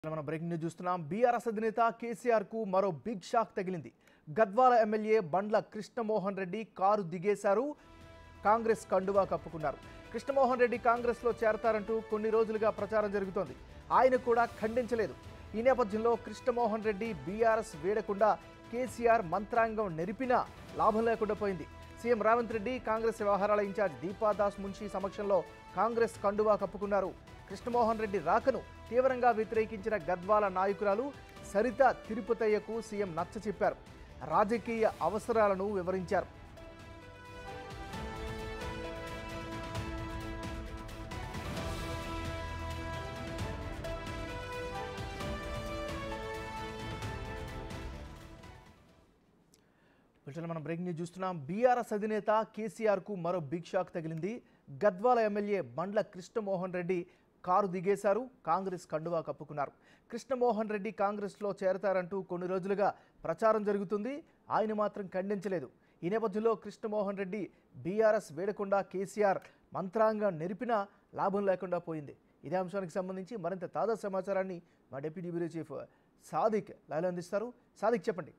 మనం breaking news చూస్తున్నాం BRS అధినేత కేసీఆర్ కు మరో బిగ్ షాక్ తగిలింది గద్వాల ఎమ్మెల్యే బండ్ల కృష్ణమోహన్ రెడ్డి కారు దిగేశారు కాంగ్రెస్ కండువా కప్పుకున్నారు కృష్ణమోహన్ రెడ్డి కాంగ్రెస్ లో చేరతారంటూ కొన్ని రోజులుగా ప్రచారం జరుగుతోంది ఆయన కూడా ఖండించలేదు ఈ నేపథ్యంలో కృష్ణమోహన్ రెడ్డి బీఆర్ఎస్ వేడకుండా కేసీఆర్ మంత్రాంగం నెరిపినా లాభం లేకుండా పోయింది సీఎం రేవంత్ రెడ్డి కాంగ్రెస్ వ్యవహారాల ఇన్ఛార్జ్ దీపాదాస్ మున్షి సమక్షంలో కాంగ్రెస్ కండువా కప్పుకున్నారు కృష్ణమోహన్ రెడ్డి రాకను తీవ్రంగా వ్యతిరేకించిన గద్వాల నాయకురాలు సరిత తిరుపతయ్యకు సీఎం నచ్చ చెప్పారు రాజకీయ అవసరాలను వివరించారు వీటిలో మనం బ్రేకింగ్ న్యూస్ చూస్తున్నాం బీఆర్ఎస్ అధినేత కేసీఆర్ కు మరో బిగ్ షాక్ తగిలింది గద్వాల ఎమ్మెల్యే బండ్ల కృష్ణమోహన్ రెడ్డి కారు దిగేశారు కాంగ్రెస్ కండువా కప్పుకున్నారు కృష్ణమోహన్ రెడ్డి కాంగ్రెస్లో చేరతారంటూ కొన్ని రోజులుగా ప్రచారం జరుగుతుంది ఆయన మాత్రం ఖండించలేదు ఈ నేపథ్యంలో కృష్ణమోహన్ రెడ్డి బీఆర్ఎస్ వేడకుండా కేసీఆర్ మంత్రాంగం నెరిపినా లాభం లేకుండా పోయింది ఇదే అంశానికి సంబంధించి మరింత తాజా సమాచారాన్ని మా deputy bureau chief Sadiq live అందిస్తారు సాదిక్ చెప్పండి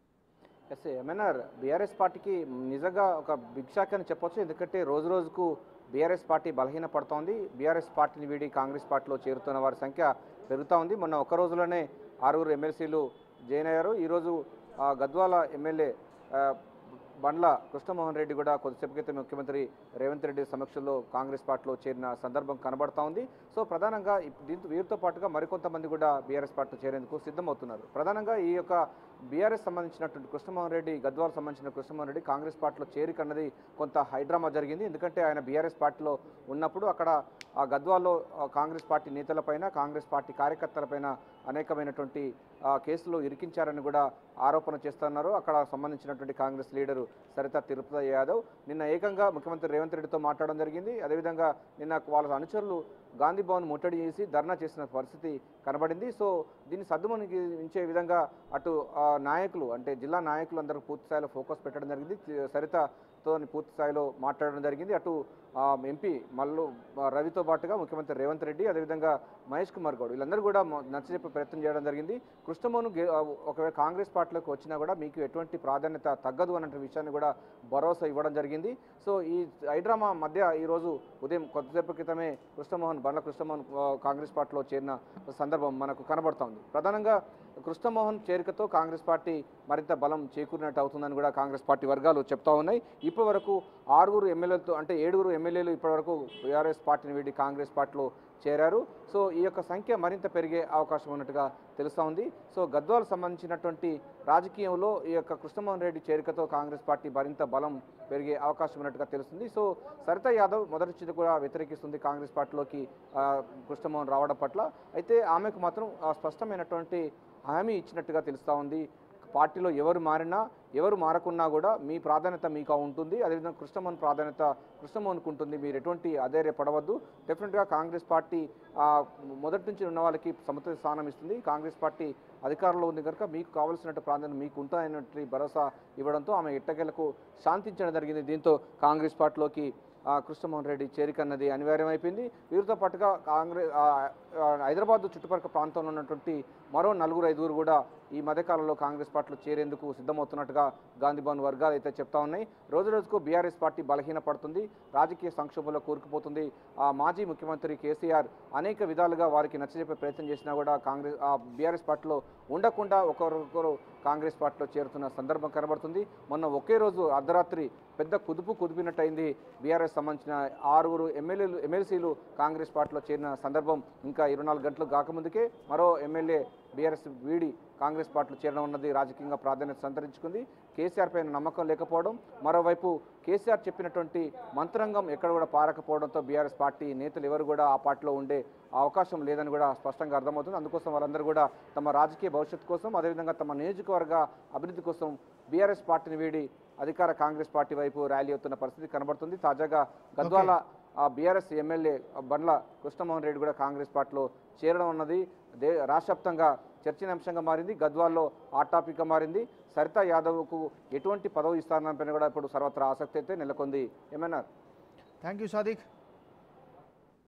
ఎస్ ఎంఎన్ఆర్ బీఆర్ఎస్ పార్టీకి నిజంగా ఒక బిగ్ షాక్ అని చెప్పొచ్చు ఎందుకంటే రోజు రోజుకు బీఆర్ఎస్ పార్టీ బలహీన పడుతోంది బీఆర్ఎస్ పార్టీని వీడి కాంగ్రెస్ పార్టీలో చేరుతున్న వారి సంఖ్య పెరుగుతూ ఉంది మొన్న ఒక్క రోజులోనే ఆరుగురు ఎమ్మెల్సీలు జాయిన్ అయ్యారు ఈరోజు ఆ, గద్వాల ఎమ్మెల్యే ఆ, బండ్ల కృష్ణమోహన్ రెడ్డి కూడా కొద్దిసేపు క్రితం ముఖ్యమంత్రి రేవంత్ రెడ్డి సమక్షంలో కాంగ్రెస్ పార్టీలో చేరిన సందర్భం కనబడతా ఉంది సో ప్రధానంగా ఇప్- దీంతో వీరితో పాటుగా మరికొంతమంది కూడా బీఆర్ఎస్ పార్టీలో చేరేందుకు సిద్ధమవుతున్నారు ప్రధానంగా ఈ యొక్క బీఆర్ఎస్ సంబంధించినటువంటి కృష్ణమోహన్ రెడ్డి గద్వాల్ సంబంధించిన కృష్ణమోహన్ రెడ్డి కాంగ్రెస్ పార్టీలో చేరిక అన్నది కొంత హైడ్రామా జరిగింది ఎందుకంటే ఆయన బీఆర్ఎస్ పార్టీలో ఉన్నప్పుడు అక్కడ ఆ గద్వాల్లో ఆ, కాంగ్రెస్ పార్టీ నేతలపైన కాంగ్రెస్ పార్టీ కార్యకర్తలపైన అనేకమైనటువంటి ఆ, కేసులు ఇరికించారని కూడా ఆరోపణ చేస్తున్నారు అక్కడ సంబంధించినటువంటి కాంగ్రెస్ లీడరు సరిత తిరుపతి యాదవ్ నిన్న ఏకంగా ముఖ్యమంత్రి రేవంత్ రెడ్డితో మాట్లాడడం జరిగింది అదేవిధంగా నిన్న వాళ్ళ అనుచరులు గాంధీ భవన్ ముట్టడి చేసి ధర్నా చేసిన పరిస్థితి కనబడింది సో దీన్ని సద్దుమణిగించే విధంగా అటు ఆ, నాయకులు అంటే జిల్లా నాయకులు అందరూ పూర్తి స్థాయిలో ఫోకస్ పెట్టడం జరిగింది తి- సరితతో పూర్తి స్థాయిలో మాట్లాడడం జరిగింది అటు ఆ, ఎంపీ మల్లు ఆ, రవితో పాటుగా ముఖ్యమంత్రి రేవంత్ రెడ్డి అదేవిధంగా మహేష్ కుమార్ గౌడ్ వీళ్ళందరూ కూడా మ- నచ్చజెప్పే ప్రయత్నం చేయడం జరిగింది కృష్ణమోహన్ గే- ఆ, ఒకవేళ కాంగ్రెస్ పార్టీలోకి వచ్చినా కూడా మీకు ఎటువంటి ప్రాధాన్యత తగ్గదు అన్న విషయాన్ని కూడా భరోసా ఇవ్వడం జరిగింది సో ఈ హైడ్రామా మధ్య ఈరోజు ఉదయం కొద్దిసేపు క్రితమే కృష్ణమోహన్ బండ్ల కృష్ణమోహన్ ఆ, కాంగ్రెస్ పార్టీలో చేరిన సందర్భం మనకు కనబడుతోంది ప్రధానంగా కృష్ణమోహన్ చేరికతో కాంగ్రెస్ పార్టీ మరింత బలం చేకూరినట్టు అవుతుందని కూడా కాంగ్రెస్ పార్టీ వర్గాలు చెప్తా ఉన్నాయి ఇప్పటి వరకు ఆరుగురు ఎమ్మెల్యేలతో అంటే ఏడుగురు ఎమ్మెల్యేలు ఇప్పటివరకు బీఆర్ఎస్ పార్టీని వీడి కాంగ్రెస్ పార్టీలో చేరారు సో ఈ యొక్క సంఖ్య మరింత పెరిగే అవకాశం ఉన్నట్టుగా తెలుస్తూ ఉంది సో గద్వాలకు సంబంధించినటువంటి రాజకీయంలో ఈ యొక్క కృష్ణమోహన్ రెడ్డి చేరికతో కాంగ్రెస్ పార్టీ మరింత బలం పెరిగే అవకాశం ఉన్నట్టుగా తెలుస్తుంది సో సరిత యాదవ్ మొదటి నుంచి కూడా వ్యతిరేకిస్తుంది కాంగ్రెస్ పార్టీలోకి ఆ, కృష్ణమోహన్ రావడం పట్ల అయితే ఆమెకు మాత్రం ఆ, స్పష్టమైనటువంటి హామీ ఇచ్చినట్టుగా తెలుస్తూ ఉంది పార్టీలో ఎవరు మారినా ఎవరు మారకున్నా కూడా మీ ప్రాధాన్యత మీకు ఉంటుంది అదేవిధంగా కృష్ణమోహన్ ప్రాధాన్యత కృష్ణమోహన్కు ఉంటుంది మీరు ఎటువంటి అధైర్యపడవద్దు డెఫినెట్గా కాంగ్రెస్ పార్టీ ఆ, మొదటి నుంచి ఉన్న వాళ్ళకి సమతుల్య స్థానం ఇస్తుంది కాంగ్రెస్ పార్టీ అధికారంలో ఉంది కనుక మీకు కావాల్సినట్టు ప్రాధాన్యత మీకు ఉంటుందన్నట్టు భరోసా ఇవ్వడంతో ఆమె ఎట్టకేలకు శాంతించడం జరిగింది దీంతో కాంగ్రెస్ పార్టీలోకి ఆ, కృష్ణమోహన్ రెడ్డి చేరిక అన్నది అనివార్యమైపోయింది వీరితో పాటుగా కాంగ్రెస్ ఆ, ఆ, హైదరాబాద్ చుట్టుపక్కల ప్రాంతంలో ఉన్నటువంటి మరో నలుగురు ఐదుగురు కూడా ఈ మధ్యకాలంలో కాంగ్రెస్ పార్టీలో చేరేందుకు సిద్ధమవుతున్నట్టుగా గాంధీ భవన్ వర్గాలు అయితే చెప్తా ఉన్నాయి రోజు రోజుకు బీఆర్ఎస్ పార్టీ బలహీన పడుతుంది రాజకీయ సంక్షోభంలో కూరుకుపోతుంది ఆ మాజీ ముఖ్యమంత్రి కేసీఆర్ అనేక విధాలుగా వారికి నచ్చజెప్పే ప్రయత్నం చేసినా కూడా కాంగ్రెస్ ఆ బీఆర్ఎస్ పార్టీలో ఉండకుండా ఒకరొకరు కాంగ్రెస్ పార్టీలో చేరుతున్న సందర్భం కనబడుతుంది మొన్న ఒకే రోజు అర్ధరాత్రి పెద్ద కుదుపు కుదిపినట్టయింది బీఆర్ఎస్ సంబంధించిన ఆరుగురు ఎమ్మెల్యేలు ఎమ్మెల్సీలు కాంగ్రెస్ పార్టీలో చేరిన సందర్భం ఇంకా ఇరవై నాలుగు గంటలు కాకముందుకే మరో ఎమ్మెల్యే బీఆర్ఎస్ వీడి కాంగ్రెస్ పార్టీలో చేరడం ఉన్నది రాజకీయంగా ప్రాధాన్యత సంతరించుకుంది కేసీఆర్ పైన నమ్మకం లేకపోవడం మరోవైపు కేసీఆర్ చెప్పినటువంటి మంత్రాంగం ఎక్కడ కూడా పారకపోవడంతో బీఆర్ఎస్ పార్టీ నేతలు ఎవరు కూడా ఆ పార్టీలో ఉండే అవకాశం లేదని కూడా స్పష్టంగా అర్థమవుతుంది అందుకోసం వాళ్ళందరూ కూడా తమ రాజకీయ భవిష్యత్తు కోసం అదేవిధంగా తమ నియోజకవర్గ అభివృద్ధి కోసం బీఆర్ఎస్ పార్టీని వీడి అధికార కాంగ్రెస్ పార్టీ వైపు ర్యాలీ అవుతున్న పరిస్థితి కనబడుతుంది తాజాగా గద్వాల ఆ బీఆర్ఎస్ ఎమ్మెల్యే బండ్ల కృష్ణమోహన్ రెడ్డి కూడా కాంగ్రెస్ పార్టీలో చేరడం ఉన్నది దే రాష్ట్రవ్యాప్తంగా చర్చనీయాంశంగా మారింది గద్వాల్లో హాట్ టాపిక్గా మారింది సరితా యాదవ్కు ఎటువంటి పదవి ఇస్తారన్న పైన కూడా ఇప్పుడు సర్వత్రా ఆసక్తి అయితే నెలకొంది ఏమన్నారు థ్యాంక్ యూ సాదిక్